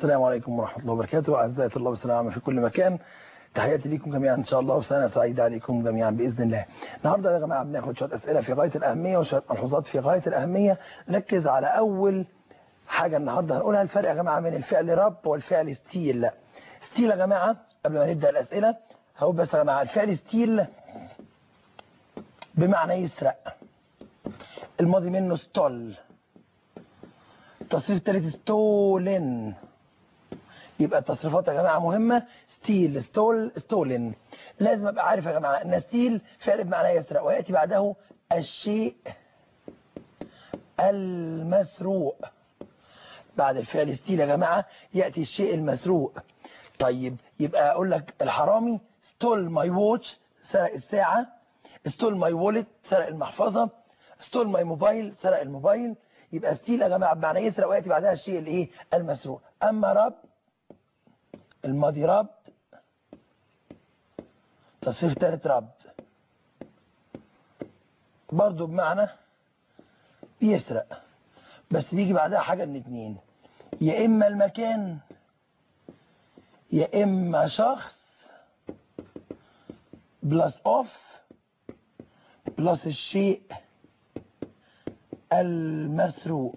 السلام عليكم ورحمة الله وبركاته أعزائي الله والسلام في كل مكان تحياتي ليكم جميعا إن شاء الله وسنة سعيدة عليكم جميعا بإذن الله النهاردة يا جماعة بناخد شوية أسئلة في غاية الأهمية وشوية ملحوظات في غاية الأهمية نركز على أول حاجة النهاردة هنقولها الفرق يا جماعة بين الفعل رب والفعل ستيل ستيل يا جماعة قبل ما نبدأ الأسئلة هقول بس يا جماعة الفعل ستيل بمعنى يسرق الماضي منه ستول التصريف الثالث ستولن يبقى التصريفات يا جماعة مهمة ستيل ستول ستولن لازم ابقى عارف يا جماعة ان ستيل فعل بمعنى يسرق ويأتي بعده الشيء المسروق بعد الفعل ستيل يا جماعة يأتي الشيء المسروق طيب يبقى اقول لك الحرامي ستول ماي ووتش سرق الساعة ستول ماي وولت سرق المحفظة ستول ماي موبايل سرق الموبايل يبقى ستيل يا جماعة بمعنى يسرق ويأتي بعدها الشيء الايه المسروق اما رب الماضي رب تصريف ثالث رب برضو بمعنى بيسرق بس بيجي بعدها حاجة من اتنين يا اما المكان يا اما شخص بلس اوف بلس الشيء المسروق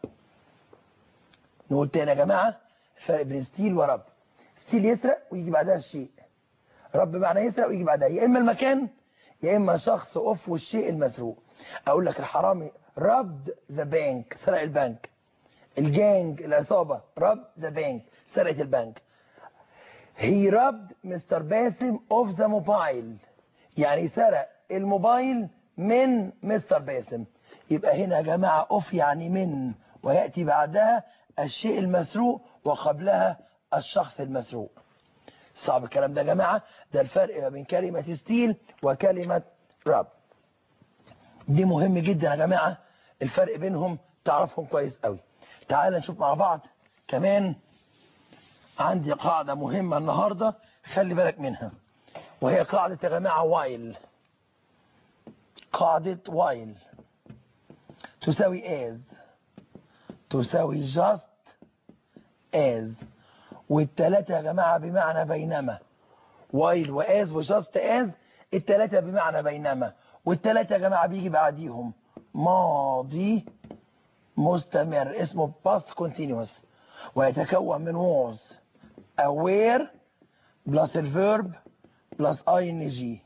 نقول تاني يا جماعة الفرق بين ستيل ورب ستيل يسرق ويجي بعدها الشيء رب معنى يسرق ويجي بعدها يا اما المكان يا اما شخص اوف والشيء المسروق اقول لك الحرامي ربد ذا بانك سرق البنك الجانج العصابة رب ذا بانك سرقت البنك هي ربد مستر باسم اوف ذا موبايل يعني سرق الموبايل من مستر باسم يبقى هنا يا جماعة اوف يعني من ويأتي بعدها الشيء المسروق وقبلها الشخص المسروق صعب الكلام ده يا جماعة ده الفرق ما بين كلمة ستيل وكلمة رب دي مهم جدا يا جماعة الفرق بينهم تعرفهم كويس قوي تعال نشوف مع بعض كمان عندي قاعدة مهمة النهاردة خلي بالك منها وهي قاعدة يا جماعة وايل قاعدة وايل تساوي as تساوي just as والتلاتة يا جماعة بمعنى بينما وايل واز وجاست از التلاتة بمعنى بينما والتلاتة يا جماعة بيجي بعديهم ماضي مستمر اسمه past continuous ويتكون من was aware plus الفيرب plus ing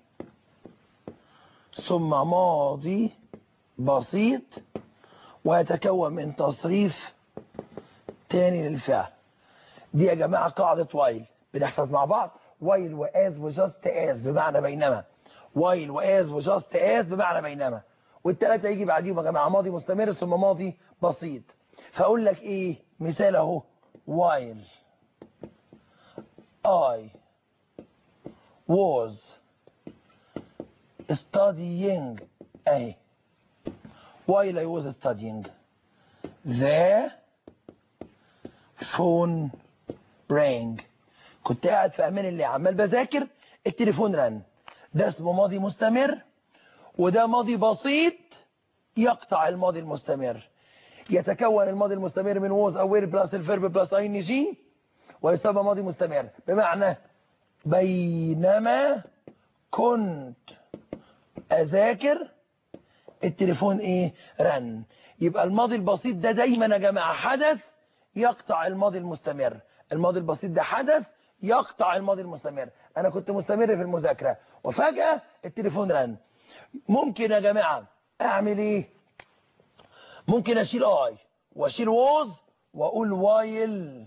ثم ماضي بسيط ويتكون من تصريف تاني للفعل دي يا جماعة قاعدة وايل بنحفظ مع بعض وايل واز وجاست از بمعنى بينما وايل واز وجاست از بمعنى بينما والتلاتة يجي بعديهم يا جماعة ماضي مستمر ثم ماضي بسيط فاقول لك ايه مثال اهو وايل I was studying اهي while I was studying the phone rang كنت قاعد في امان الله عمال بذاكر التليفون رن ده اسمه ماضي مستمر وده ماضي بسيط يقطع الماضي المستمر يتكون الماضي المستمر من was aware بلس الفيرب بلس ing ويسمى ماضي مستمر بمعنى بينما كنت اذاكر التليفون ايه رن يبقى الماضي البسيط ده دايما يا جماعه حدث يقطع الماضي المستمر الماضي البسيط ده حدث يقطع الماضي المستمر انا كنت مستمر في المذاكره وفجاه التليفون رن ممكن يا جماعه اعمل ايه ممكن اشيل اي واشيل ووز واقول وايل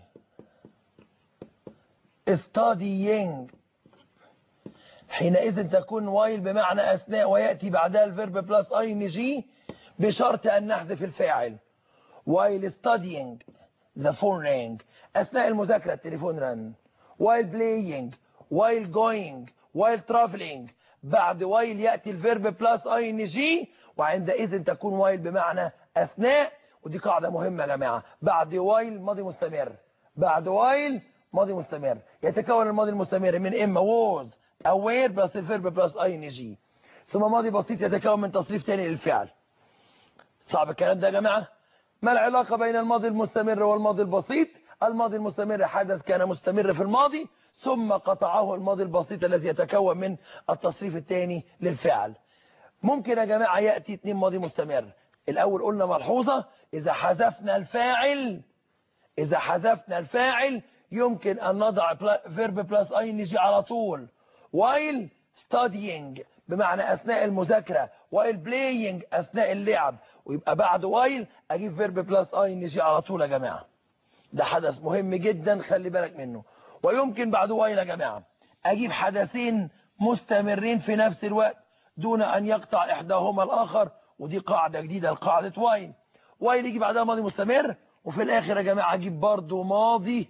studying حينئذ تكون وايل بمعنى أثناء ويأتي بعدها الفيرب بلس اي ان جي بشرط أن نحذف الفاعل while studying the phone rang أثناء المذاكرة التليفون رن while playing while going while traveling بعد while يأتي الفيرب بلس اي ان جي وعندئذ تكون while بمعنى أثناء ودي قاعدة مهمة يا جماعة بعد while ماضي مستمر بعد while ماضي مستمر يتكون الماضي المستمر من اما was aware بلس الفيرب بلس اي ان جي ثم ماضي بسيط يتكون من تصريف تاني للفعل صعب الكلام ده يا جماعة ما العلاقة بين الماضي المستمر والماضي البسيط الماضي المستمر حدث كان مستمر في الماضي ثم قطعه الماضي البسيط الذي يتكون من التصريف الثاني للفعل ممكن يا جماعة يأتي اتنين ماضي مستمر الأول قلنا ملحوظة إذا حذفنا الفاعل إذا حذفنا الفاعل يمكن أن نضع فيرب بلس اي نجي على طول while studying بمعنى أثناء المذاكرة while playing أثناء اللعب ويبقى بعد while أجيب فيرب بلس اي نجي على طول يا جماعة ده حدث مهم جدا خلي بالك منه ويمكن بعد while يا جماعة أجيب حدثين مستمرين في نفس الوقت دون أن يقطع إحداهما الآخر ودي قاعدة جديدة القاعدة while while يجي بعدها ماضي مستمر وفي الآخر يا جماعة أجيب برضو ماضي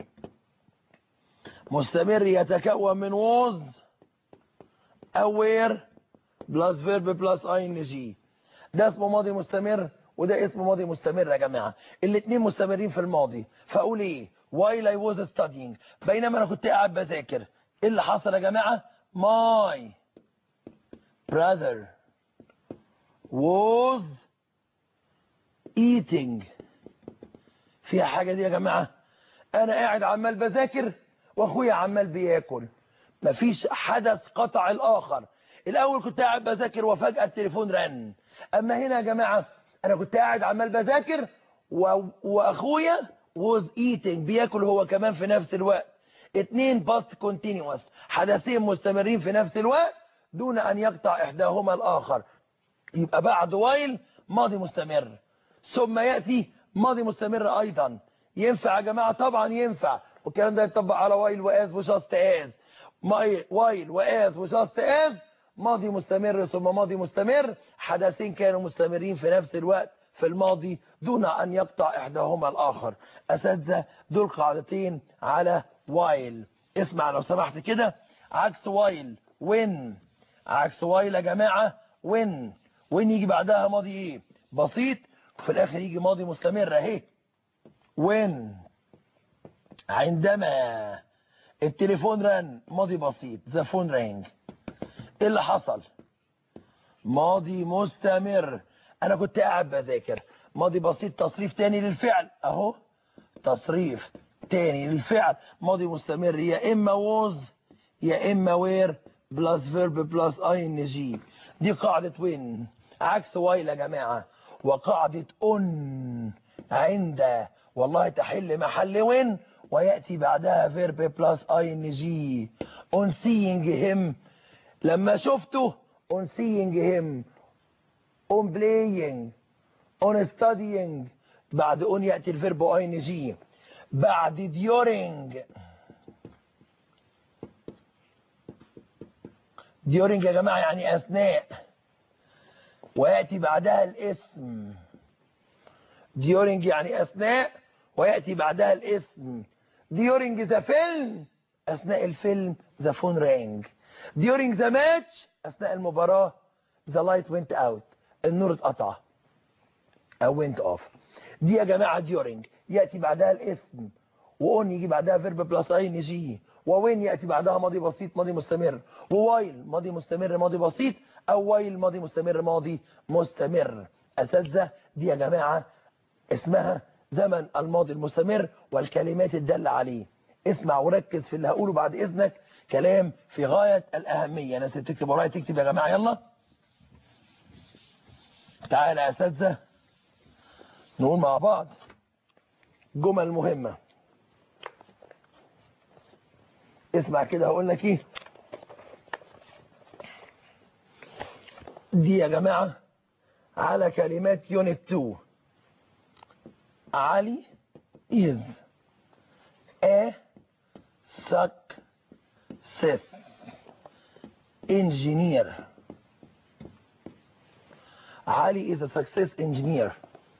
مستمر يتكون من was أو were plus verb plus ing ده اسمه ماضي مستمر وده اسمه ماضي مستمر يا جماعة الاثنين مستمرين في الماضي فأقول ايه while I was studying بينما أنا كنت قاعد بذاكر ايه اللي حصل يا جماعة my brother was eating فيها حاجة دي يا جماعة انا قاعد عمال بذاكر واخويا عمال بياكل مفيش حدث قطع الاخر الاول كنت قاعد بذاكر وفجأة التليفون رن اما هنا يا جماعة انا كنت قاعد عمال بذاكر و... واخويا was eating بياكل هو كمان في نفس الوقت اتنين past continuous حدثين مستمرين في نفس الوقت دون ان يقطع احداهما الاخر يبقى بعد while ماضي مستمر ثم يأتي ماضي مستمر ايضا ينفع يا جماعة طبعا ينفع والكلام ده يطبق على while واز وجاست از while واز وجاست از ماضي مستمر ثم ماضي مستمر حدثين كانوا مستمرين في نفس الوقت في الماضي دون أن يقطع إحداهما الآخر أساتذة دول قاعدتين على while اسمع لو سمحت كده عكس while when عكس while يا جماعة when when يجي بعدها ماضي ايه بسيط وفي الآخر يجي ماضي مستمر اهي when عندما التليفون رن ماضي بسيط the phone rang ايه اللي حصل ماضي مستمر انا كنت قاعد بذاكر ماضي بسيط تصريف تاني للفعل اهو تصريف تاني للفعل ماضي مستمر يا اما was يا اما were بلس verb بلس ing دي قاعدة وين عكس وايل يا جماعة وقاعدة ان عند والله تحل محل وين ويأتي بعدها verb بلس ing on seeing him لما شفته on seeing him on playing on studying بعد on يأتي الفيرب ing بعد during during يا جماعة يعني أثناء ويأتي بعدها الاسم during يعني أثناء ويأتي بعدها الاسم during the film أثناء الفيلم the phone rang during the match أثناء المباراة the light went out النور اتقطع أو went off دي يا جماعة during يأتي بعدها الاسم وأون يجي بعدها فيرب بلس اي نجي ووين يأتي بعدها ماضي بسيط ماضي مستمر ووايل ماضي مستمر ماضي بسيط أو وايل ماضي مستمر ماضي مستمر أساتذة دي يا جماعة اسمها زمن الماضي المستمر والكلمات الدالة عليه اسمع وركز في اللي هقوله بعد إذنك كلام في غاية الأهمية ناس تكتب ورايا تكتب يا جماعة يلا تعالى يا أساتذة نقول مع بعض جمل مهمة اسمع كده هقول لك ايه دي يا جماعة على كلمات يونت 2 علي is a success engineer علي is a success engineer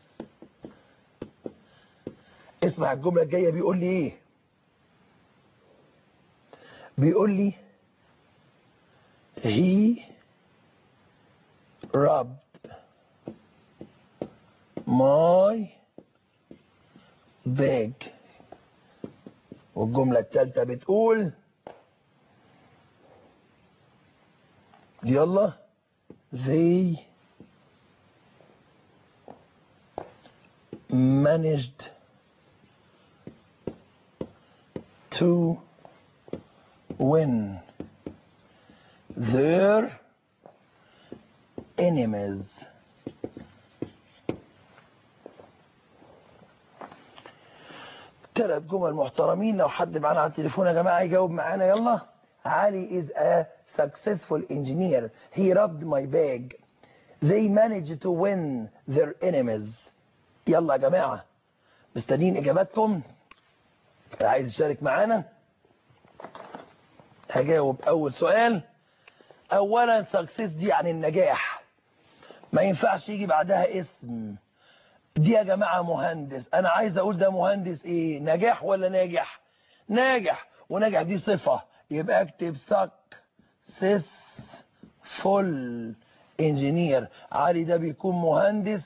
اسمع الجملة الجاية بيقول لي ايه بيقول لي he rubbed my back والجملة الثالثة بتقول يلا they managed to win their enemies ثلاث جمل محترمين لو حد معانا على التليفون يا جماعة يجاوب معانا يلا علي is a successful engineer he robbed my bag they managed to win their enemies يلا يا جماعة مستنيين اجاباتكم عايز يشارك معانا هجاوب اول سؤال اولا سكسس دي يعني النجاح ما ينفعش يجي بعدها اسم دي يا جماعة مهندس انا عايز اقول ده مهندس ايه نجاح ولا ناجح ناجح وناجح دي صفة يبقى اكتب سكسس فول انجينير علي ده بيكون مهندس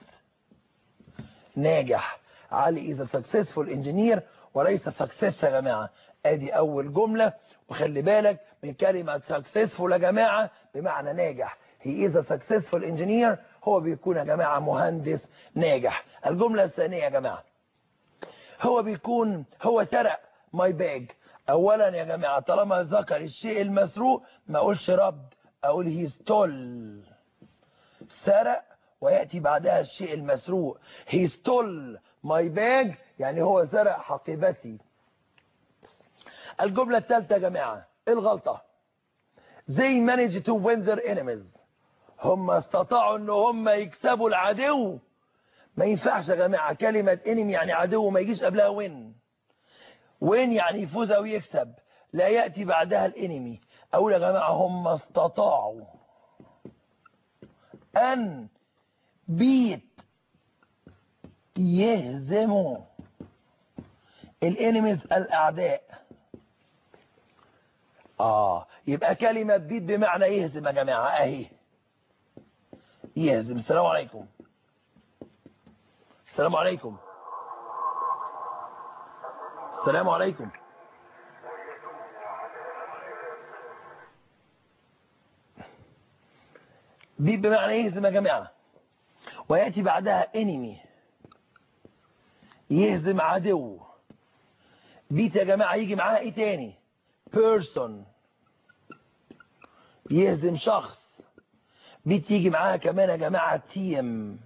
ناجح علي is a successful engineer وليس success يا جماعة ادي اول جملة وخلي بالك من كلمة successful يا جماعة بمعنى ناجح he is a successful engineer هو بيكون يا جماعة مهندس ناجح الجملة الثانية يا جماعة هو بيكون هو سرق ماي باج اولا يا جماعة طالما ذكر الشيء المسروق ما اقولش رد اقول هي ستول سرق ويأتي بعدها الشيء المسروق he stole my bag يعني هو سرق حقيبتي الجملة الثالثة يا جماعة الغلطة they managed to win their enemies هم استطاعوا ان هم يكسبوا العدو ما ينفعش يا جماعة كلمة enemy يعني عدو ما يجيش قبلها win win يعني يفوز او يكسب لا يأتي بعدها الانمي اقول يا جماعة هم استطاعوا ان بيت يهزموا الانيميز الاعداء اه يبقى كلمة بيت بمعنى يهزم يا جماعة اهي يهزم السلام عليكم السلام عليكم السلام عليكم بيت بمعنى يهزم يا جماعة ويأتي بعدها enemy يهزم عدو بيت يا جماعة يجي معاها ايه تاني person يهزم شخص بيت يجي معاها كمان يا جماعة تيم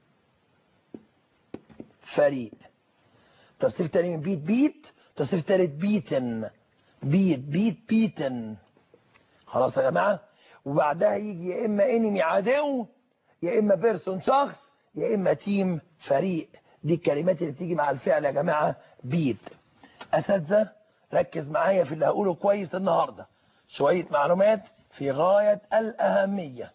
فريق تصريف تاني من بيت بيت تصريف تالت بيتن بيت بيت بيتن خلاص يا جماعة وبعدها يجي يا اما انمي عدو يا اما بيرسون شخص يا اما تيم فريق دي الكلمات اللي بتيجي مع الفعل يا جماعة بيت اساتذه ركز معايا في اللي هقوله كويس النهاردة شوية معلومات في غاية الأهمية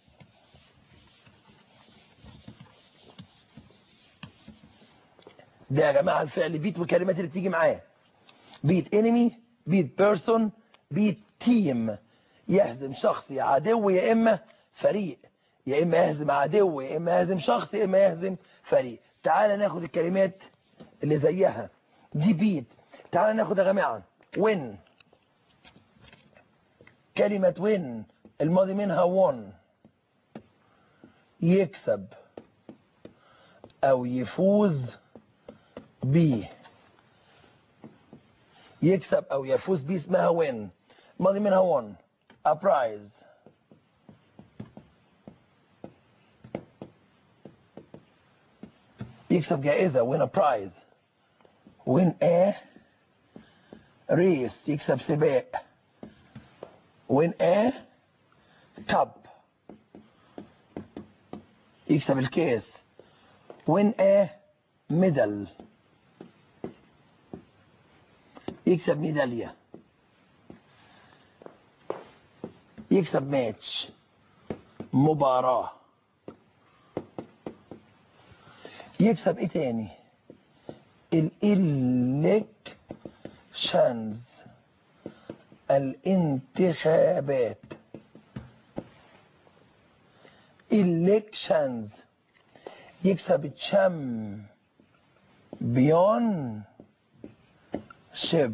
ده يا جماعة الفعل بيت والكلمات اللي بتيجي معاه بيت انمي بيت بيرسون بيت تيم يهزم شخص يا عدو يا إما فريق يا إما يهزم عدو يا إما يهزم شخص يا إما يهزم فريق تعال ناخد الكلمات اللي زيها دي بيت تعال ناخد يا جماعة وين كلمة وين الماضي منها won يكسب او يفوز بيه يكسب او يفوز بيه اسمها وين الماضي منها won a prize يكسب جائزة win a prize win a race يكسب سباق win a cup يكسب الكاس win a medal يكسب ميدالية يكسب ماتش مباراة يكسب ايه تاني الإلكشنز الانتخابات elections يكسب تشام بيون شيب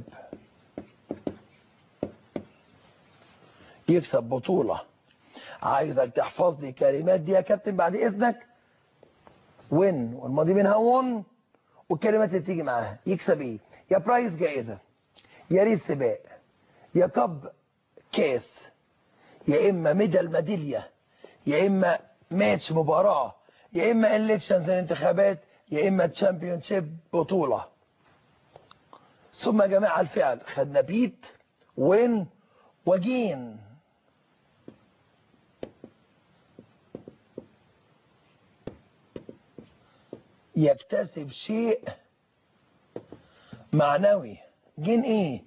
يكسب بطولة عايزك تحفظ لي الكلمات دي يا كابتن بعد اذنك وين والماضي منها وون والكلمات اللي بتيجي معاها يكسب ايه يا برايز جائزة يا ريت سباق يا كب كاس يا اما ميدال ميداليه يا اما ماتش مباراه يا اما الكشنز الانتخابات يا اما تشامبيون شيب بطوله ثم يا جماعه الفعل خدنا بيت وين وجين يكتسب شيء معنوي جين ايه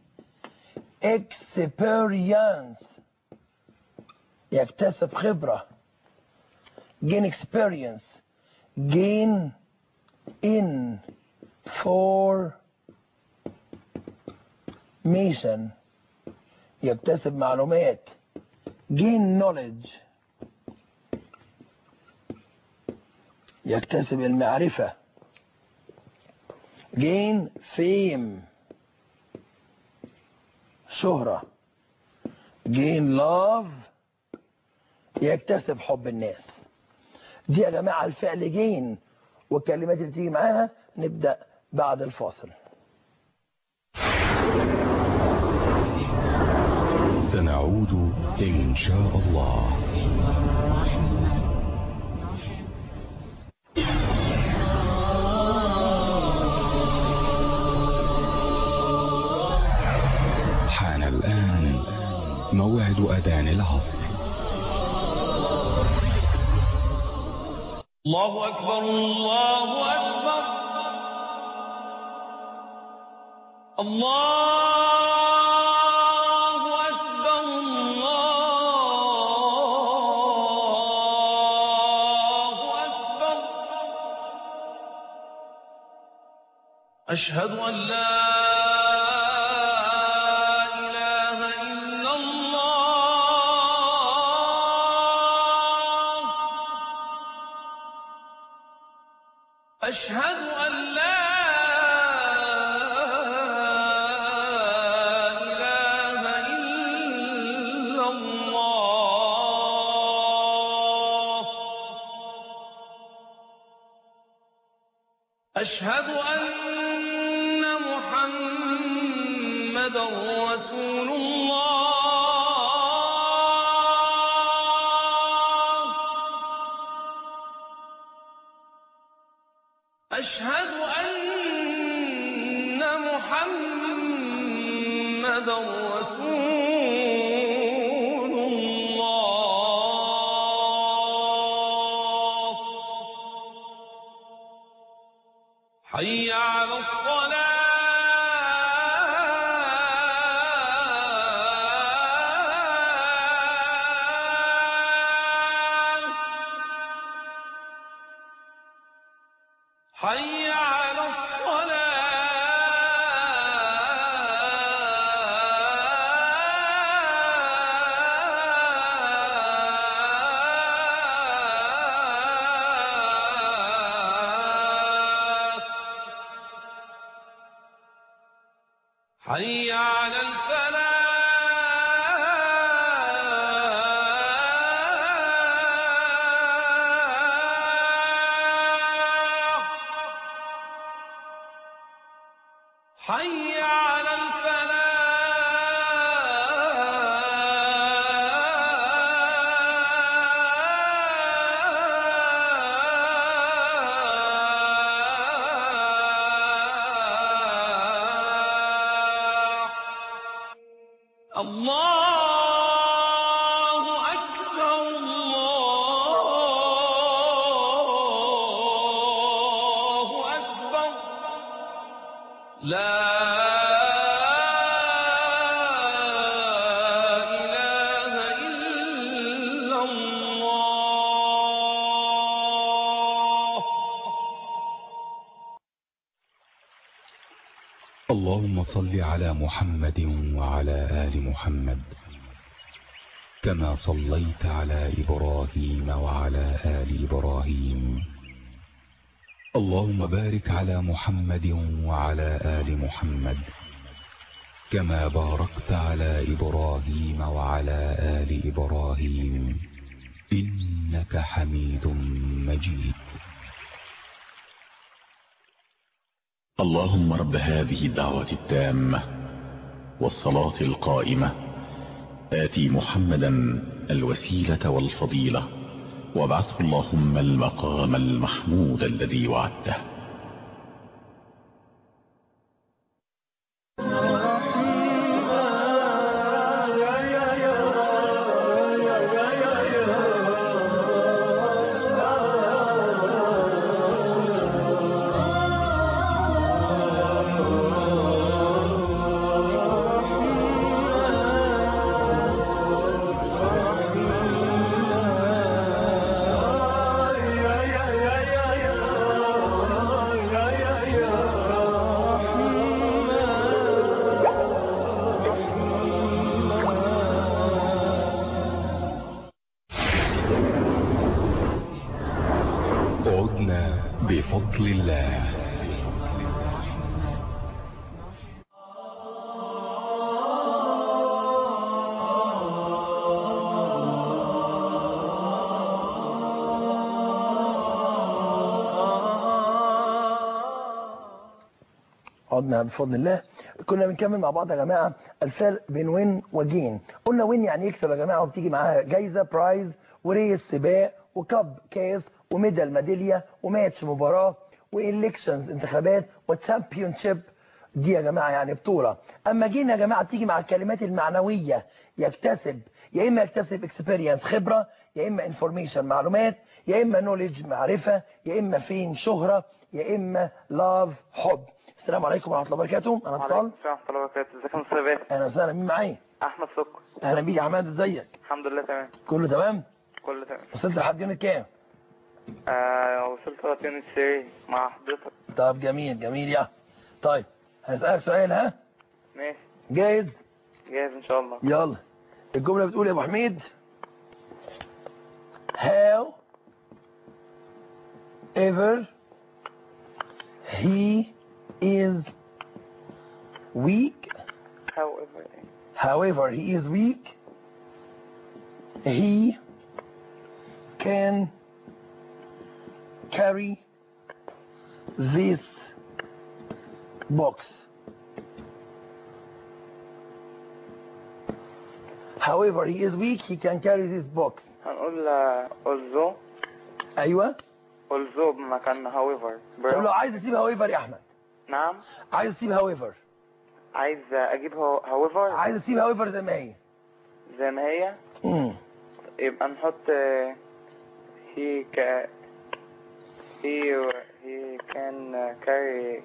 experience يكتسب خبرة gain experience gain information يكتسب معلومات gain knowledge يكتسب المعرفة gain fame شهرة gain love يكتسب حب الناس دي يا جماعة الفعل جين والكلمات اللي تيجي معاها نبدأ بعد الفاصل سنعود إن شاء الله حان الآن موعد أذان العصر الله أكبر الله أكبر الله أكبر الله أكبر أشهد أن لا إله إلا الله أشهد أن لا إله إلا الله أشهد أن محمدا رسول الله أشهد أن محمدا رسول الله حي على الصلاة حي على الصلاة حي على الفلاح حي على الفلاح الله أكبر الله أكبر لا إله إلا الله اللهم صل على محمد وعلى آل محمد كما صليت على إبراهيم وعلى آل إبراهيم اللهم بارك على محمد وعلى آل محمد كما باركت على إبراهيم وعلى آل إبراهيم إنك حميد مجيد اللهم رب هذه الدعوة التامة والصلاة القائمة آتي محمدا الوسيلة والفضيلة وابعثه اللهم المقام المحمود الذي وعدته عدنا بفضل الله عدنا بفضل الله كنا بنكمل مع بعض يا جماعة الفرق بين وين وجين قلنا وين يعني يكسب يا جماعة وبتيجي معاها جايزة برايز وريس سباق وكب كاس وميدال ميدالية وماتش مباراة والكشنز انتخابات وتشامبيون شيب دي يا جماعة يعني بطولة اما جين يا جماعة بتيجي مع الكلمات المعنوية يكتسب يا اما يكتسب اكسبيرينس خبرة يا اما انفورميشن معلومات يا اما نوليدج معرفة يا اما فين شهرة يا اما لاف حب السلام عليكم ورحمة الله وبركاته انا اتصال وعليكم السلام ورحمة الله وبركاته ازيك يا مستر باسم اهلا وسهلا مين معايا احمد سكر اهلا بيك يا حماد ازيك الحمد لله تمام كله تمام كله تمام وصلت لحد يونت كام آه وصلت لغاية يونت 3 مع حضرتك طب جميل جميل يا طيب هنسألك سؤال ها ماشي جاهز جاهز ان شاء الله يلا الجملة بتقول يا ابو حميد how ever he is weak however however he is weak he can carry this box however he is weak he can carry this box هنقول آه، although ايوه although بمكان however طب لو عايز اسيب however يا احمد نعم عايز اسيب however عايز اجيب هو- however عايز اسيب however زي ما هي زي ما هي امم يبقى نحط آه، he ca he he can carry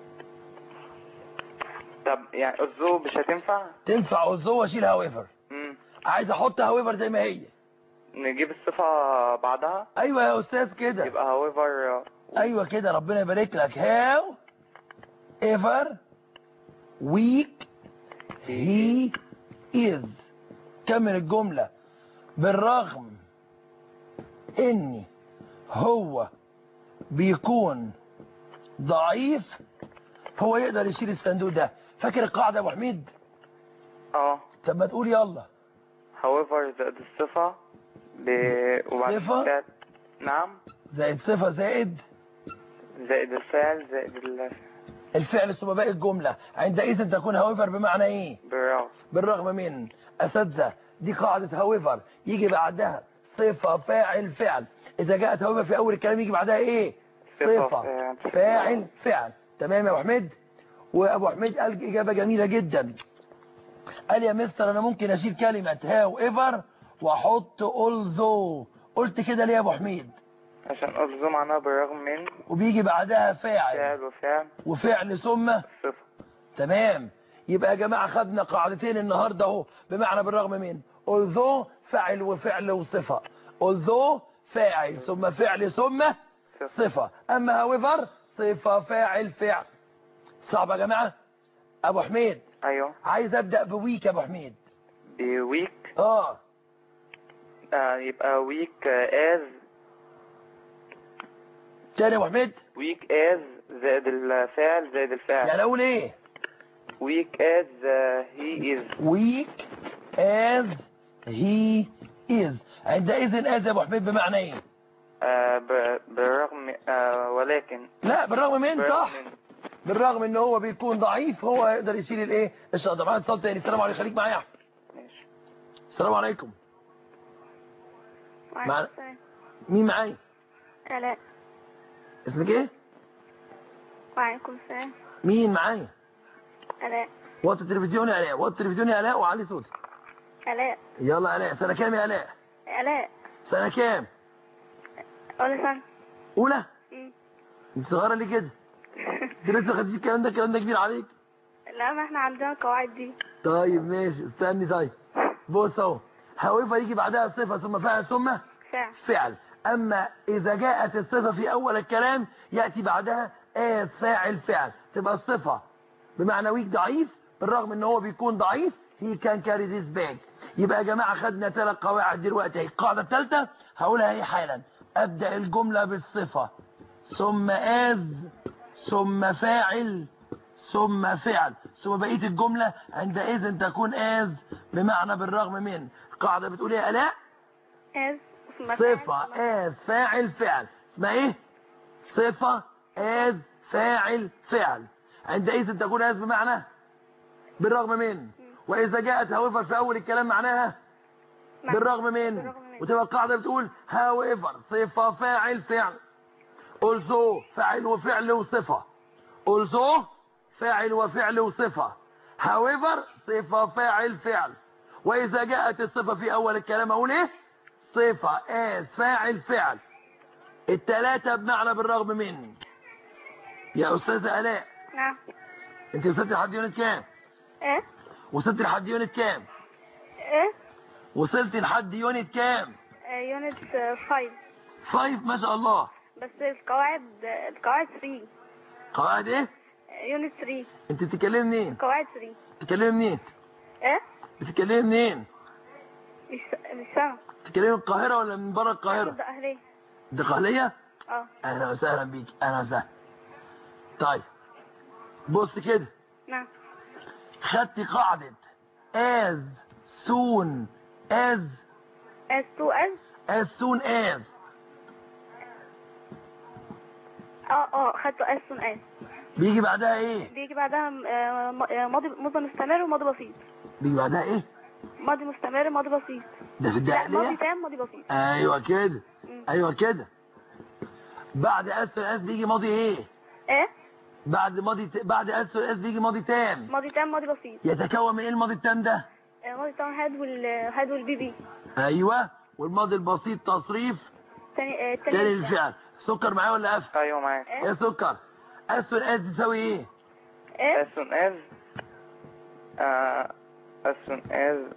طب يعني although مش هتنفع تنفع والزو واشيل however مم. عايز احط however زي ما هي نجيب الصفة بعدها ايوه يا استاذ كده يبقى however ايوه كده ربنا يبارك لك how ever weak he is كمل الجملة بالرغم ان هو بيكون ضعيف هو يقدر يشيل الصندوق ده فاكر القاعدة يا ابو حميد اه طب ما تقول يلا however زائد الصفة ب... وبعد صفة؟ كده- نعم زائد صفة زائد زائد الفعل زائد ال... الفعل ثم باقي الجملة عندئذ تكون however بمعنى ايه بالرغم بالرغم من أساتذة دي قاعدة however يجي بعدها صفة فاعل فعل إذا جاءت however في أول الكلام يجي بعدها إيه صفة، صفة فاعل. فاعل فعل تمام يا أبو حميد وأبو حميد قال إجابة جميلة جدا قال يا مستر أنا ممكن أشيل كلمة however وأحط although قلت كده ليه يا أبو حميد عشان although معناها بالرغم من وبيجي بعدها فاعل فعل وفعل وفعل ثم صفة تمام يبقى يا جماعة خدنا قاعدتين النهاردة اهو بمعنى بالرغم من although فاعل وفعل وصفة although فاعل ثم فعل ثم صفة اما however صفة فاعل فعل صعب يا جماعة ابو حميد ايوه عايز ابدأ بويك يا ابو حميد بويك اه آه يبقى ويك از تاني يا ابو حميد ويك از زائد الفعل زائد الفعل يعني اقول ايه weak as uh, he is weak as he is عندئذ as يا ابو حميد بمعنى ايه آه ب- بالرغم آه ولكن لا بالرغم من بالرغم صح من بالرغم ان هو بيكون ضعيف هو يقدر يشيل الايه الشنطه ده معايا اتصال تاني السلام عليكم خليك معايا يا احمد ماشي السلام عليكم مع- وعليكم السلام مين معايا آلاء اسمك ايه وعليكم السلام مين معايا آلاء وطي التلفزيون يا الاء وطي التلفزيون يا الاء وعلي صوتك آلاء يلا يا الاء سنه كام يا الاء آلاء سنه كام أول سنة اولى مم. انت صغيره ليه كده انت لسه ما خدتيش الكلام ده الكلام ده كبير عليك لا ما احنا عندنا القواعد دي طيب ماشي استني طيب بص اهو هويفر يجي بعدها صفه ثم فعل ثم فعل فعل اما اذا جاءت الصفه في اول الكلام ياتي بعدها اس فاعل فعل تبقى الصفه بمعنى ويك ضعيف بالرغم ان هو بيكون ضعيف هي كان كاري ذيس باك يبقى يا جماعه خدنا ثلاث قواعد دلوقتي اهي القاعده الثالثه هقولها اهي حالا ابدا الجمله بالصفه ثم از ثم فاعل ثم فعل ثم بقيه الجمله عندئذ تكون از بمعنى بالرغم من القاعده بتقول ايه يا الاء از ثم فعل، صفة ثم- از فاعل فعل اسمها ايه صفة از فاعل فعل عندئذ تكون از بمعنى بالرغم من واذا جاءت هاويفر في اول الكلام معناها مع- بالرغم من بالرغم من. وتبقى القاعدة بتقول هاويفر صفة فاعل فعل also فاعل وفعل وصفة also فاعل وفعل وصفة however صفة فاعل فعل واذا جاءت الصفة في اول الكلام اقول ايه صفة as فاعل فعل التلاتة بمعنى بالرغم من يا استاذة الاء نعم انت وصلت لحد يونت كام ايه وصلت لحد يونت كام ايه وصلت لحد يونت كام آه، يونت 5 فايف ما شاء الله بس القواعد القواعد 3 قواعد ايه يونت 3 انت بتتكلمي منين قواعد 3 بتتكلمي منين ايه بتتكلمي منين مش مش سامع بتتكلمي من القاهرة ولا من بره القاهرة ده اهليه انت قهلية اه اهلا وسهلا بيك اهلا وسهلا طيب بص كده نعم خدت قاعدة as soon as as to as as soon as اه اه خدته as soon as بيجي بعدها ايه بيجي بعدها آه، م- آه، ماضي ماضي مستمر وماضي بسيط بيجي بعدها ايه ماضي مستمر ماضي بسيط ده في لا ماضي الداخلية تام ماضي بسيط ايوه كده مم. ايوه كده بعد as soon as بيجي ماضي ايه ايه بعد ماضي ت... بعد as soon as بيجي ماضي تام ماضي تام ماضي بسيط يتكون من ايه الماضي التام ده آه، ماضي تام هاد وال هاد والبي بي ايوه والماضي البسيط تصريف تاني آه، تاني تاني الفعل سكر معايا ولا قفل ايوه معاك ايه ايه سكر as soon as تساوي ايه ايه as soon as uh, as soon as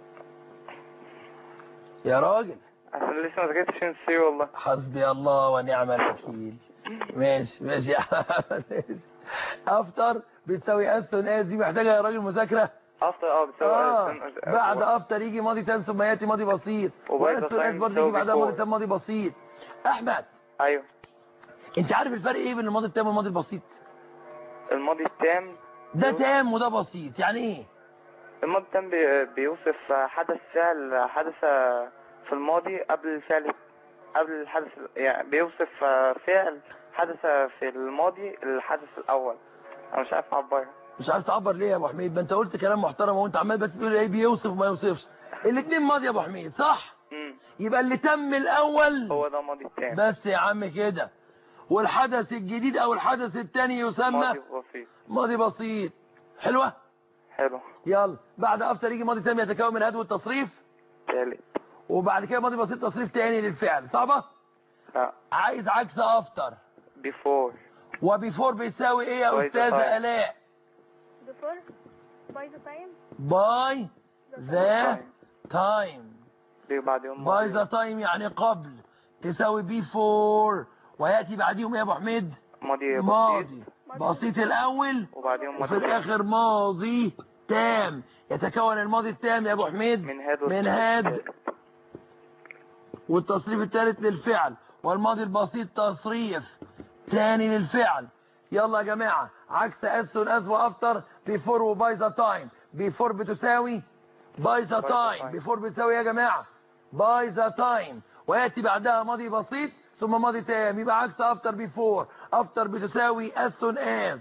يا راجل عشان لسه ما ذاكرتش نسي والله حسبي الله ونعم الوكيل ماشي ماشي يا احمد ماشي افتر بتساوي as soon as دي محتاجه يا راجل مذاكره افضل اه بتساوي اه as soon as- بعد افتر يجي ماضي تام ثم ياتي ماضي بسيط وبعد وas soon as time برضه تساوي يجي بعدها before. ماضي تام ماضي بسيط احمد ايوه انت عارف الفرق ايه بين الماضي التام والماضي البسيط الماضي التام ده تام وده بسيط يعني ايه الماضي التام بي- بيوصف حدث فعل حدث في الماضي قبل الفعل قبل الحدث يعني بيوصف فعل حدث في الماضي الحدث الاول انا مش عارف اعبرها مش عارف تعبر ليه يا ابو حميد ما انت قلت كلام محترم وانت عمال بس تقول ايه بيوصف وما يوصفش الاثنين ماضي يا ابو حميد صح امم يبقى اللي تم الاول هو ده ماضي التام بس يا عم كده والحدث الجديد او الحدث الثاني يسمى ماضي بسيط ماضي بسيط حلوة حلو يلا بعد افتر يجي ماضي تام يتكون من هدو التصريف تالت وبعد كده ماضي بسيط تصريف تاني للفعل صعبة لا عايز عكس افتر بيفور وبيفور بيساوي ايه يا By the استاذة time. الاء before by the time باي ذا تايم بيجي بعد يوم باي ماضي ذا تايم يعني قبل تساوي بيفور وياتي بعديهم ايه يا ابو حميد ماضي ماضي بسيط بسيط الاول وبعد يوم وفي ماضي الاخر ماضي تام يتكون الماضي التام يا ابو حميد من هاد من والتصريف هاد التالت. والتصريف الثالث للفعل والماضي البسيط تصريف ثاني للفعل يلا يا جماعة عكس أسون أز وأفتر بيفور وباي ذا تايم بيفور بتساوي باي ذا the تايم time. بيفور بتساوي يا جماعة باي ذا تايم ويأتي بعدها ماضي بسيط ثم ماضي تام يبقى عكس أفتر بيفور أفتر بتساوي أسون أز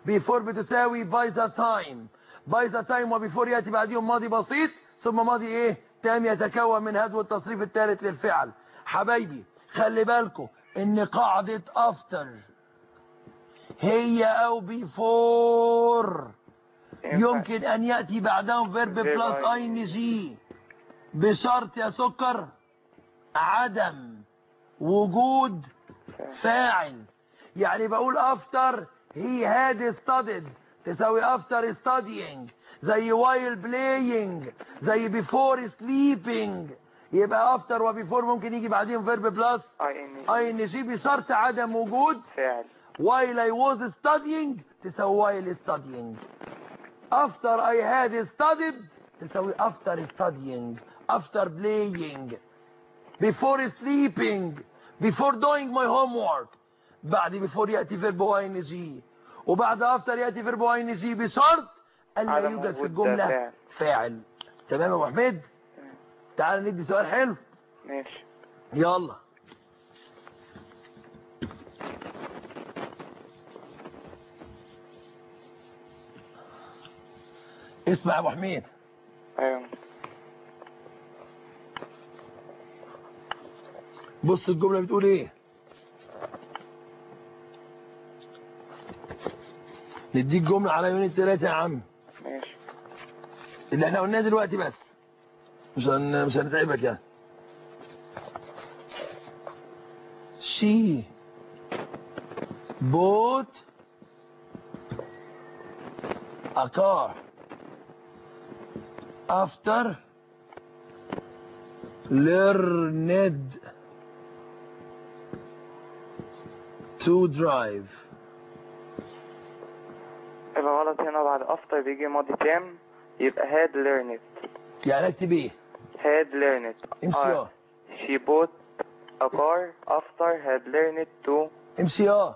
بيفور بتساوي باي ذا تايم باي ذا تايم وبيفور ياتي بعديهم ماضي بسيط ثم ماضي ايه تام يتكون من هدو التصريف الثالث للفعل حبايبي خلي بالكم ان قاعدة افتر هي او بيفور يمكن ان يأتي بعدهم فيرب Verb بلس ing. اي ان جي بشرط يا سكر عدم وجود فاعل يعني بقول after he had studied تساوي after studying زي while playing زي before sleeping يبقى after و before ممكن يجي بعدين verb plus اي ان اي ان جي بشرط عدم وجود فاعل while I was studying تساوي while studying after I had studied تساوي after studying after playing before sleeping before doing my homework بعد before يأتي verb ing وبعد after يأتي verb ing بشرط أن لا عدم يوجد في وجود الجملة فاعل. فاعل تمام يا ابو حميد تعال ندي سؤال حلو ماشي يلا اسمع يا ابو حميد ايوه بص الجملة بتقول ايه نديك جملة على يومين التلاتة يا عم ماشي اللي احنا قلناه دلوقتي بس مش هن... مش هنتعبك يعني she bought a car after learned to drive الغلط هنا بعد افتر بيجي ماضي تام يبقى had learned يعني اكتب ايه had learned امشي اه she bought a car after had learned to امشي اه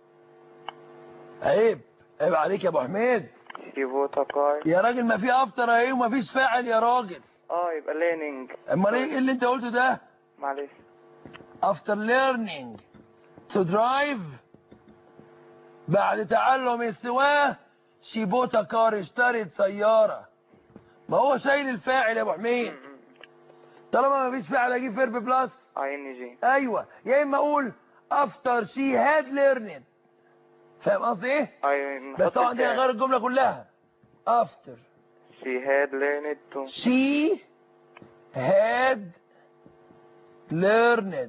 عيب عيب عليك يا ابو حميد she bought a car يا راجل ما في افتر اهي وما فيش فاعل يا راجل اه يبقى learning امال ايه اللي انت قلته ده معلش after learning to drive بعد تعلم السواقه she bought a car اشترت سياره ما هو شايل الفاعل يا ابو حميد طالما ما فيش فاعل اجيب فيرب بلس اي ان جي ايوه يا اما اقول after she had learned فاهم قصدي ايه ايوه بس طبعا دي غير الجمله كلها after she had learned to she had learned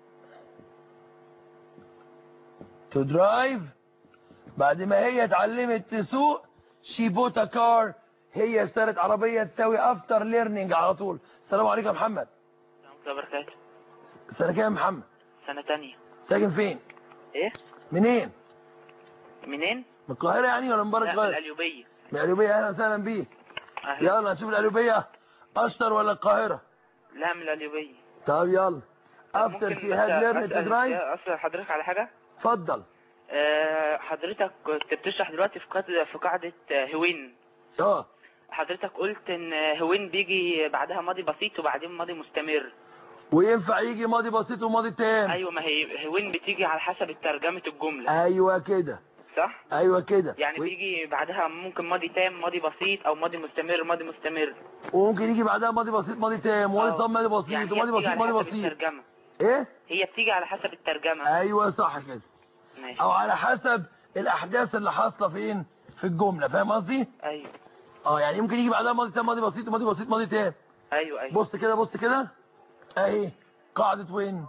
to drive بعد ما هي اتعلمت تسوق she bought a car هي اشترت عربية تساوي after learning على طول السلام عليكم يا محمد ورحمة الله وبركاته سنة كام يا محمد سنة تانية ساكن فين ايه منين منين؟ من القاهرة يعني ولا من بره لا من القاهرة القليوبية من القليوبية اهلا وسهلا بيك أهلا يلا نشوف القليوبية اشطر ولا القاهرة لا من القليوبية طب يلا after ممكن she had بس learned to أسأل drive أسأل حضرتك على حاجة اتفضل آه، حضرتك كنت بتشرح دلوقتي في قاعدة في قاعدة آه، هوين اه حضرتك قلت ان هوين بيجي بعدها ماضي بسيط وبعدين ماضي مستمر وينفع يجي ماضي بسيط وماضي تام ايوه ما هي هوين بتيجي على حسب ترجمة الجملة ايوه كده صح ايوه كده يعني و- بيجي بعدها ممكن ماضي تام ماضي بسيط او ماضي مستمر ماضي مستمر وممكن يجي بعدها ماضي بسيط ماضي تام وماضي آه. تام ماضي بسيط يعني هي وماضي بتيجي بسيط على ماضي حسب بسيط الترجمة ايه هي بتيجي على حسب الترجمة ايوه صح كده ماشي او على حسب الاحداث اللي حاصله فين في الجمله فاهم قصدي ايوه اه يعني ممكن يجي بعدها ماضي تام ماضي بسيط وماضي بسيط ماضي تام ايوه ايوه بص كده بص كده اهي قاعده وين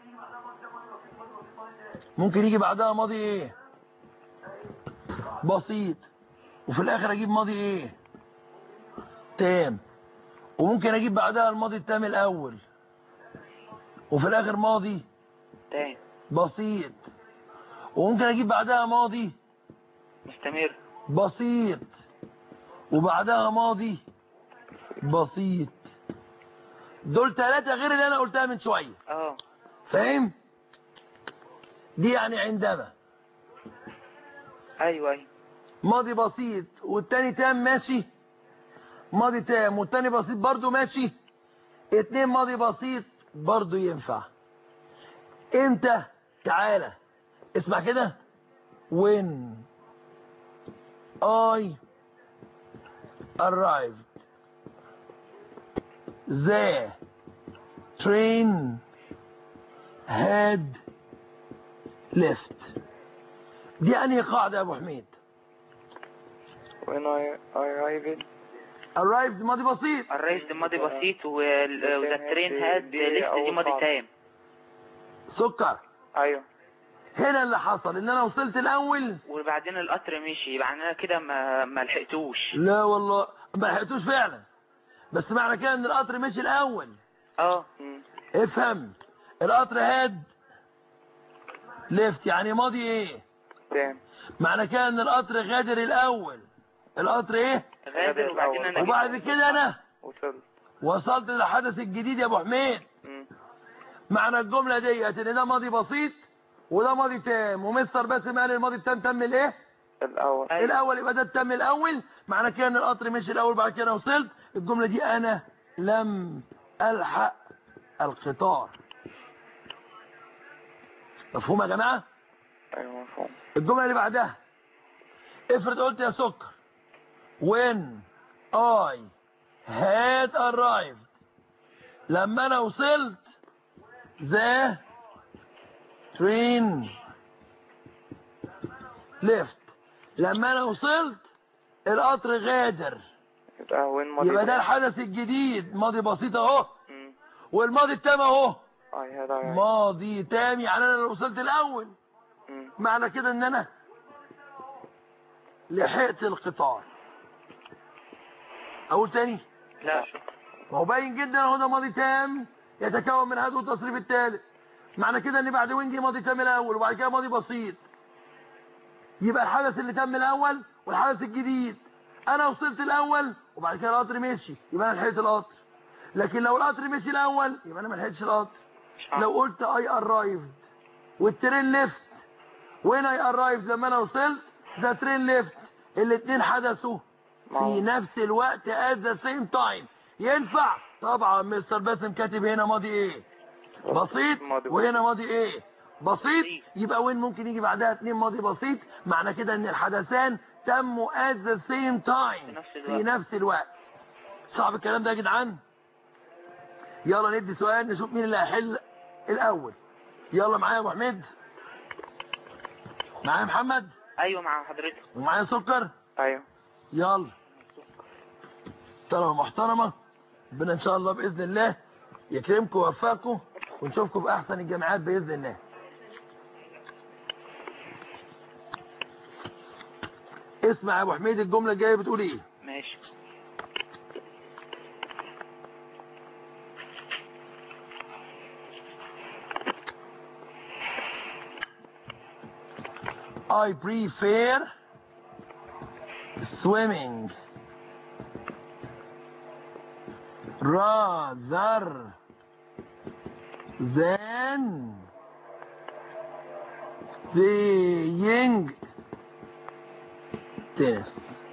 ممكن يجي بعدها ماضي ايه بسيط وفي الاخر اجيب ماضي ايه تام وممكن اجيب بعدها الماضي التام الاول وفي الاخر ماضي تاني بسيط وممكن اجيب بعدها ماضي مستمر بسيط وبعدها ماضي بسيط دول ثلاثة غير اللي انا قلتها من شوية اه فاهم دي يعني عندما ايوه ايوه ماضي بسيط والتاني تام ماشي ماضي تام والتاني بسيط برضو ماشي اتنين ماضي بسيط برضو ينفع امتى تعالى اسمع كده when I arrived the train had left دي أنهي قاعدة يا أبو حميد when I arrived arrived ماضي بسيط الرئيس ده ماضي بسيط وذا ترين هاد لسه دي ماضي تام سكر ايوه هنا اللي حصل ان انا وصلت الاول وبعدين القطر مشي يبقى انا كده ما ما لحقتوش لا والله ما لحقتوش فعلا بس معنى كده ان القطر مشي الاول اه مم. افهم القطر هاد ليفت يعني ماضي ايه تام معنى كده ان القطر غادر الاول القطر ايه غادر وبعدين انا وبعد كده انا وصلت وصلت للحدث الجديد يا ابو حميد مم. معنى الجمله ديت ان ده ماضي بسيط وده ماضي تام ومستر باسم قال الماضي التام تم الايه الاول أيوة. الاول يبقى ده التم الاول معنى كده ان القطر مشي الاول بعد كده أنا وصلت الجمله دي انا لم الحق القطار مفهوم يا جماعه ايوه مفهوم الجمله اللي بعدها افرض قلت يا سكر when I had arrived لما انا وصلت the train left لما انا وصلت القطر غادر يبقى وين ماضي يبقى ده تام. الحدث الجديد ماضي بسيط اهو مم. والماضي التام اهو I had arrived. ماضي تام يعني انا اللي وصلت الاول مم. معنى كده ان انا لحقت القطار اقول تاني لا شكرا ما هو باين جدا اهو ده ماضي تام يتكون من هذا والتصريف الثالث معنى كده ان بعد وين دي ماضي تام الاول وبعد كده ماضي بسيط يبقى الحدث اللي تم الاول والحدث الجديد انا وصلت الاول وبعد كده القطر مشي يبقى انا لحقت القطر لكن لو القطر مشي الاول يبقى انا ما لحقتش القطر لو قلت اي ارايفد والترين ليفت وين اي ارايفد لما انا وصلت ذا ترين ليفت الاثنين حدثوا في معه. نفس الوقت at the same time ينفع طبعا مستر باسم كاتب هنا ماضي ايه بسيط ماضي وهنا ماضي ايه بسيط يبقى وين ممكن يجي بعدها اتنين ماضي بسيط معنى كده ان الحدثان تموا at the same time في نفس في الوقت. نفس الوقت صعب الكلام ده يا جدعان يلا ندي سؤال نشوف مين اللي هيحل الاول يلا معايا يا ابو حميد معايا محمد ايوه مع حضرتك ومعايا سكر ايوه يلا طلبة محترمة ربنا ان شاء الله باذن الله يكرمكم ويوفقكم ونشوفكم باحسن الجامعات باذن الله اسمع يا ابو حميد الجمله الجايه بتقول ايه ماشي I prefer swimming rather than playing tennis.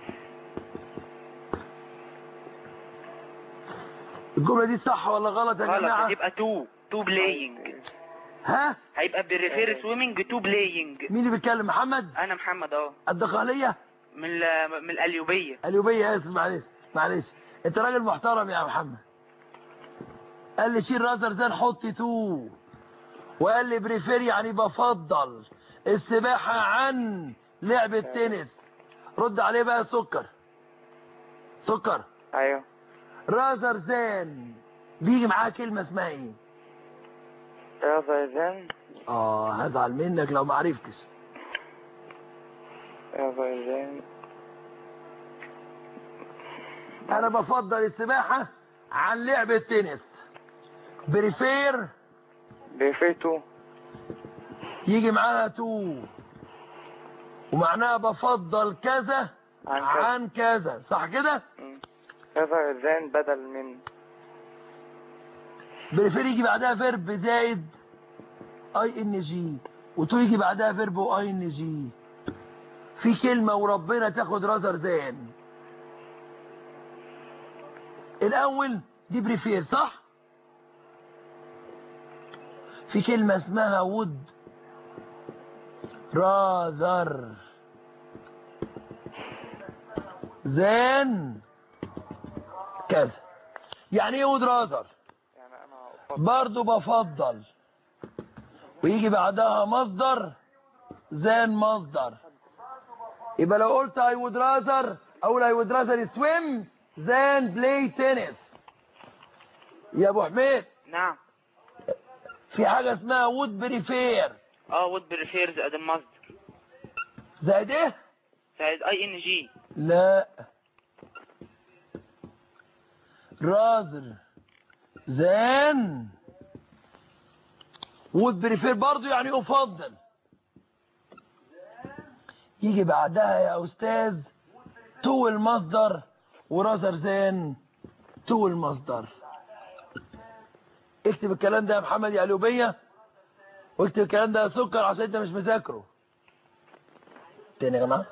الجملة دي صح ولا غلط يا غلط جماعة؟ هتبقى تو تو بلاينج ها؟ هيبقى بريفير سويمنج تو بلاينج مين اللي بيتكلم محمد؟ انا محمد اهو الدخالية؟ من ال- من القليوبيه اليوبية اسف معلش معلش انت راجل محترم يا محمد قال لي شيل رازر زين حط تو وقال لي بريفير يعني بفضل السباحة عن لعب التنس رد عليه بقى سكر سكر ايوه رازر زين بيجي معاه كلمة اسمها ايه rather than اه هزعل منك لو ما عرفتش rather than انا بفضل السباحة عن لعب التنس بريفير prefer to يجي معاها تو ومعناها بفضل كذا عن كذا. عن كذا صح كده مم. rather than بدل من بريفير يجي بعدها فيرب زائد اي ان جي وتو يجي بعدها فيرب واي ان جي في كلمة وربنا تاخد رازر زان الاول دي بريفير صح في كلمة اسمها وود راذر then كذا يعني ايه would rather يعني انا افضل برضو بفضل ويجي بعدها مصدر then مصدر يبقى لو قلت I would rather اقول I would rather swim than play tennis يا ابو حميد نعم في حاجة اسمها would prefer اه وود بريفير زائد المصدر زائد ايه زائد اي ان جي لا rather than would prefer برضو يعني افضل يجي بعدها يا استاذ تو المصدر ورازر ذان تو المصدر اكتب الكلام ده يا محمد يا قلوبية واكتب الكلام ده يا سكر عشان انت مش مذاكره تاني يا جماعه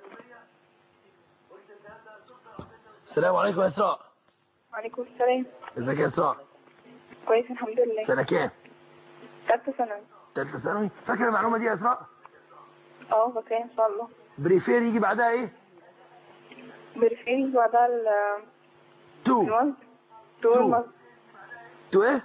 السلام عليكم يا اسراء وعليكم السلام ازيك يا اسراء كويس الحمد لله سنه كام ثالثة ثانوي ثالثه ثانوي فاكر المعلومه دي يا اسراء اه فاكرين ان شاء الله بريفير يجي بعدها ايه بريفيري بعدها ال- تو المصدر تو. تو المصدر تو ايه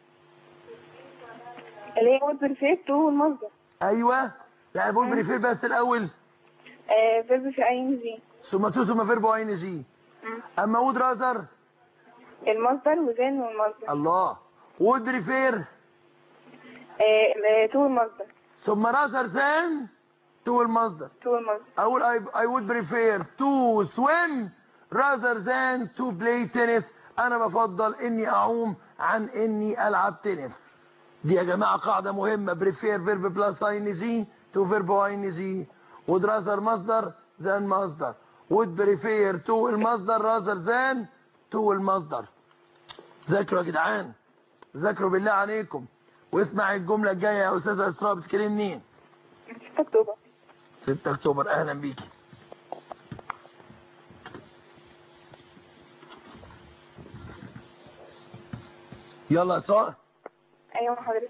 اللي هي وود بريفير تو المصدر ايوه يعني بقول بريفير بس الاول آه فيرب في اي ان جي ثم تو ثم فيرب ان جي اما وود رازر المصدر وزين والمصدر الله وود بريفير آه ال- تو المصدر ثم رازر ثان تو المصدر تو المصدر اقول I, I would prefer to swim rather than to play tennis انا بفضل اني اعوم عن اني العب تنس دي يا جماعة قاعدة مهمة prefer verb plus ing to verb ing would rather مصدر than مصدر would prefer to المصدر rather than to المصدر ذاكروا يا جدعان ذاكروا بالله عليكم واسمع الجملة الجاية يا استاذة اسراء بتتكلم منين 6 اكتوبر 6 اكتوبر اهلا بيكي يلا يا اسراء ايوه حضرتك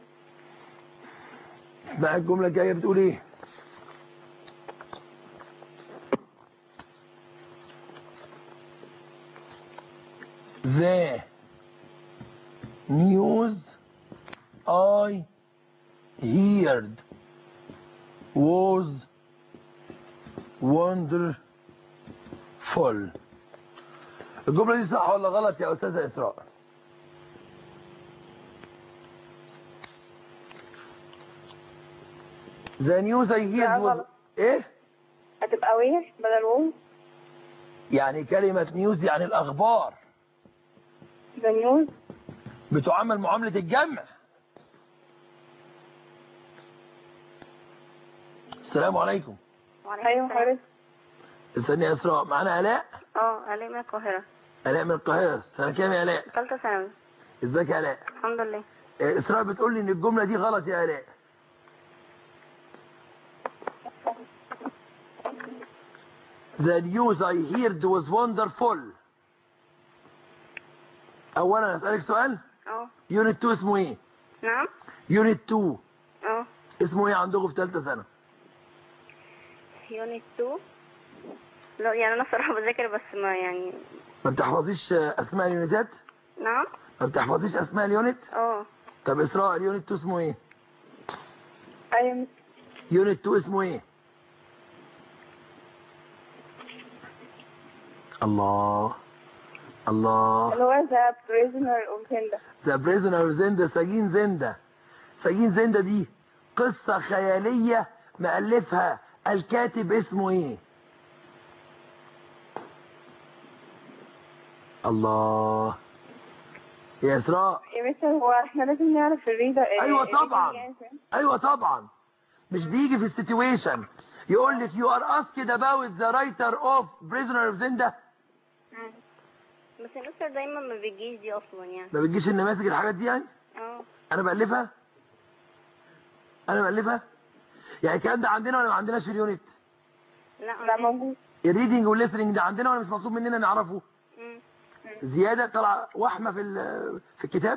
اسمع الجملة الجاية بتقول ايه The news I heard was wonderful الجملة دي صح ولا غلط يا أستاذة إسراء The news I لا، heard was غلط. إيه هتبقى وير بدل وو يعني كلمة نيوز يعني الأخبار ذا نيوز بتعامل معاملة الجمع السلام عليكم ايوه حضرتك استني يا اسراء معانا الاء اه آلاء من القاهرة الاء من القاهره سنه كام يا الاء ثالثة ثانوي ازيك يا الاء الحمد لله آه، اسراء بتقول لي ان الجمله دي غلط يا الاء The news I heard was wonderful اولا اسالك سؤال اه يونت 2 اسمه ايه نعم يونت 2 اه اسمه ايه عندكم في ثالثه سنه يونت 2 لا يعني انا صراحة بذاكر بس ما يعني ما بتحفظيش آه، اسماء اليونتات نعم ما بتحفظيش اسماء اليونت اه طب اسراء اليونت 2 اسمه ايه ايوه يونت 2 اسمه ايه الله الله اللي هو ذا بريزنر اوف هيندا ذا بريزنر زندا سجين زندا سجين زندا دي قصة خيالية مألفها الكاتب اسمه ايه الله يا اسراء يا مستر هو احنا لازم نعرف الريدر ايوه طبعا ايوه طبعا مش بيجي في السيتويشن يقول لك you are asked about the writer of prisoner of زندا بس المستر دايما ما بيجيش دي اصلا يعني ما بتجيش النماذج الحاجات دي يعني اه انا بألفها انا بألفها يعني الكلام ده عندنا ولا ما عندناش في اليونت لا لا موجود الريدنج والليسننج ده عندنا ولا مش مطلوب مننا نعرفه مم. زيادة طلع وحمة في ال- في الكتاب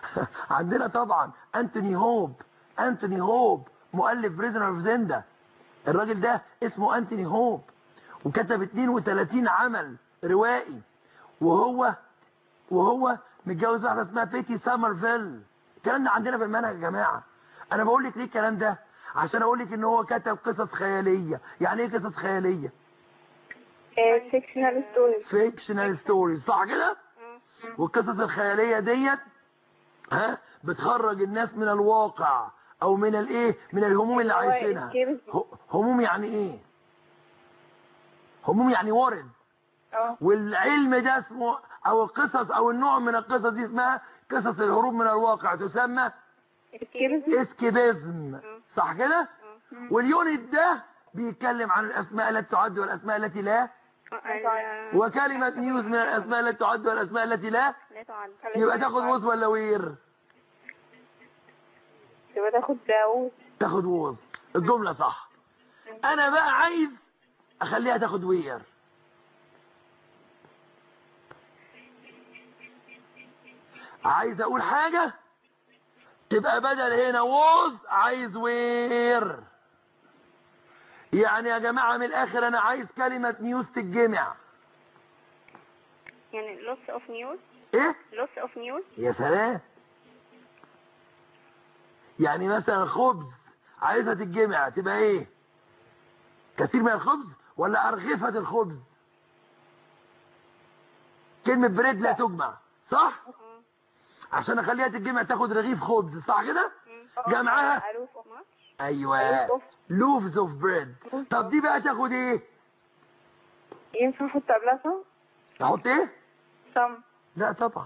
عندنا طبعا انتوني هوب انتوني هوب مؤلف بريزنر اوف زندا الراجل ده اسمه انتوني هوب وكتب 32 عمل روائي وهو وهو متجوز واحده اسمها بيتي سامرفيل الكلام ده عندنا في المنهج يا جماعه انا بقول لك ليه الكلام ده عشان اقول لك ان هو كتب قصص خياليه يعني ايه قصص خياليه فيكشنال ستوريز فيكشنال ستوريز صح كده والقصص الخياليه ديت ها بتخرج الناس من الواقع او من الايه من الهموم اللي هو عايشينها escapism. ه- هموم يعني ايه هموم يعني ورد اه والعلم ده اسمه او القصص او النوع من القصص دي اسمها قصص الهروب من الواقع تسمى escapism. اسكيبيزم صح كده واليونت ده بيتكلم عن الاسماء التي تعد والاسماء التي لا وكلمة نيوز من الاسماء التي تعد والاسماء التي لا لا تعد يبقى تاخد وز ولا وير يبقى تاخد داوود تاخد وز الجملة صح انا بقى عايز اخليها تاخد وير عايز اقول حاجة تبقى بدل هنا ووز عايز وير يعني يا جماعة من الاخر انا عايز كلمة نيوز تتجمع يعني loss of news ايه loss of news يا سلام يعني مثلا خبز عايزها تتجمع تبقى ايه كثير من الخبز ولا ارغفة الخبز كلمة بريد لا تجمع صح عشان اخليها تتجمع تاخد رغيف خبز صح كده جمعها ألوف of much ايوه لوفز اوف بريد طب دي بقى تاخد ايه ينفع احط قبلها صم احط ايه صم لا طبعا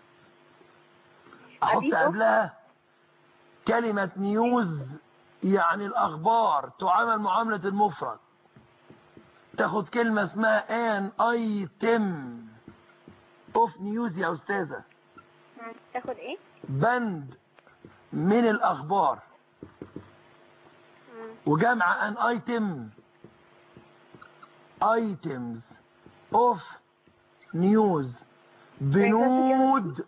احط أضيفه؟ قبلها كلمة نيوز يعني الاخبار تعامل معاملة المفرد تاخد كلمة اسمها ان ايتم اوف نيوز يا استاذة تاخد ايه بند من الاخبار وجمع ان ايتم ايتمز اوف نيوز بنود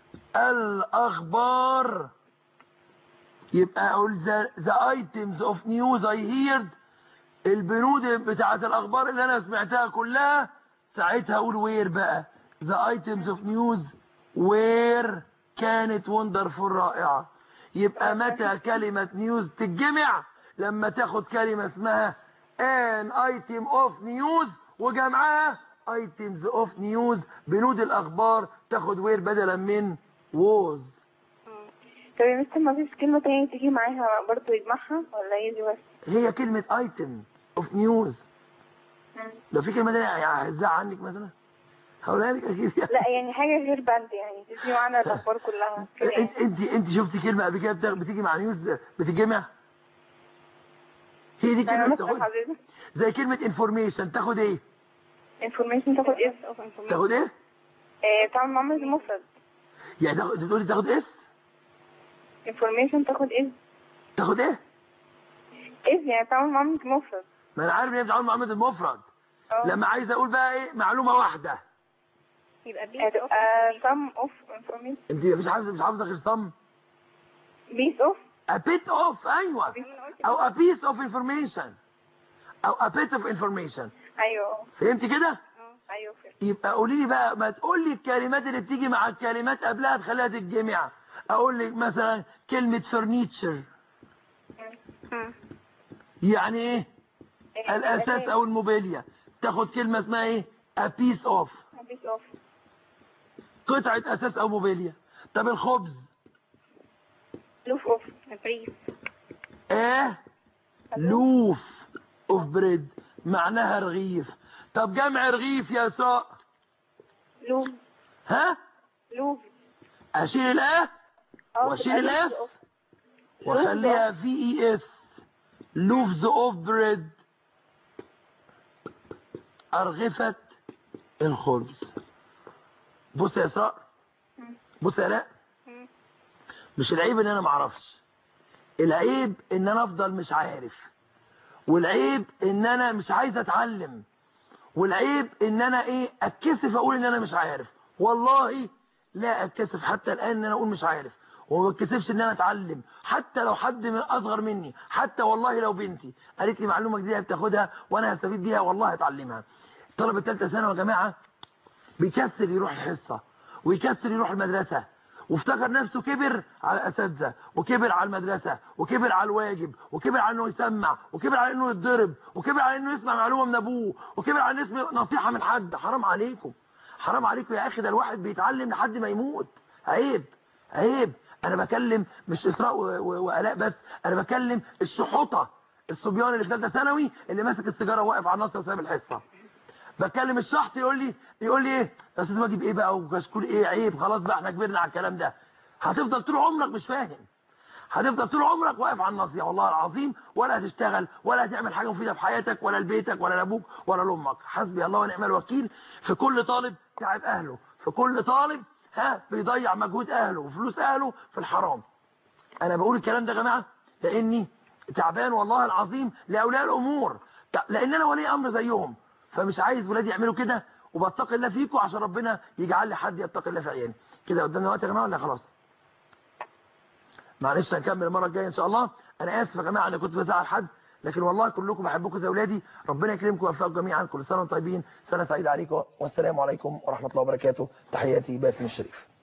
الاخبار يبقى اقول the, the items of news I heard البنود بتاعت الاخبار اللي انا سمعتها كلها ساعتها اقول وير بقى the items of news where كانت وندرفول رائعة يبقى متى كلمة نيوز تتجمع لما تاخد كلمة اسمها an item of news وجمعها items of news بنود الاخبار تاخد وير بدلا من was طب يا مستر ما فيش كلمة تانية تيجي معاها برضه يجمعها ولا هي دي بس هي كلمة item of news لو في كلمة تانية يعني هزعل عنك مثلا هقولها لك اكيد يعني. لا يعني حاجة غير بند يعني تدي معانا الأخبار كلها كده يعني. انت انت انت شفتي كلمة قبل كده بتاخ- بتيجي مع نيوز بتتجمع هي دي أنا كلمة مستر بتاخد حضرتك زي كلمة information تاخد ايه information تاخد اس of information تاخد ايه آه، تعمل معاملة المفرد يعني تاخد بتقولي تاخد اس information تاخد اس تاخد ايه اس يعني تعمل معاملة المفرد ما انا عارف ان هي بتعامل معاملة المفرد اه لما عايز اقول بقى ايه معلومة واحدة يبقى بيس of some of information انت مش حافظة مش حافظة غير صم بيس of a bit of ايوه او a piece of information او a bit of information ايوه فهمت كده اه ايوه فهمت يبقى قولي لي بقى ما تقول لي الكلمات اللي بتيجي مع الكلمات قبلها تخليها تتجمع اقول لك مثلا كلمة فرنيتشر يعني ايه الاساس او الموبيليا تاخد كلمة اسمها ايه a piece of بيس of قطعة اساس او موبيليا طب الخبز لوف of بريس ايه لوف اوف بريد معناها رغيف طب جمع رغيف يا ساء لوف ها لوف اشيل الايه اه واشيل تبقى الاف لوف of. واخليها في اي اس لوفز اوف بريد ارغفة الخبز بص يا اسراء بص يا لا مش العيب ان انا معرفش العيب ان انا افضل مش عارف والعيب ان انا مش عايز اتعلم والعيب ان انا ايه اتكسف اقول ان انا مش عارف والله لا اتكسف حتى الان ان انا اقول مش عارف وما بتكسفش ان انا اتعلم حتى لو حد من اصغر مني حتى والله لو بنتي قالت لي معلومه جديده بتاخدها وانا هستفيد بيها والله هتعلمها طلبه ثالثه ثانوي يا جماعه بيكسل يروح الحصه ويكسل يروح المدرسه وافتكر نفسه كبر على الاساتذه وكبر على المدرسه وكبر على الواجب وكبر على انه يسمع وكبر على انه يتضرب وكبر على انه يسمع معلومه من ابوه وكبر على انه يسمع نصيحه من حد حرام عليكم حرام عليكم يا اخي ده الواحد بيتعلم لحد ما يموت عيب عيب انا بكلم مش اسراء و- و- والاء بس انا بكلم الشحوطه الصبيان اللي في ثالثه ثانوي اللي ماسك السيجاره واقف على النص وسايب الحصه بتكلم الشحط يقول لي يقول لي ايه يا استاذ واجب ايه بقى وكشكول ايه عيب خلاص بقى احنا كبرنا على الكلام ده هتفضل طول عمرك مش فاهم هتفضل طول عمرك واقف على النصيحه والله العظيم ولا هتشتغل ولا هتعمل حاجه مفيده في حياتك ولا لبيتك ولا لابوك ولا لامك حسبي الله ونعم الوكيل في كل طالب تعب اهله في كل طالب ها بيضيع مجهود اهله وفلوس اهله في الحرام انا بقول الكلام ده يا جماعه لاني تعبان والله العظيم لاولياء الامور لان انا ولي امر زيهم فمش عايز ولادي يعملوا كده وبتقي الله فيكم عشان ربنا يجعل لي حد يتقي الله في عيالي كده قدامنا وقت يا جماعه ولا خلاص معلش هنكمل المره الجايه ان شاء الله انا اسف يا جماعه انا كنت بزعل حد لكن والله كلكم بحبكم زي اولادي ربنا يكرمكم ويوفقكم جميعا كل سنه وانتم طيبين سنه سعيده عليكم والسلام عليكم ورحمه الله وبركاته تحياتي باسم الشريف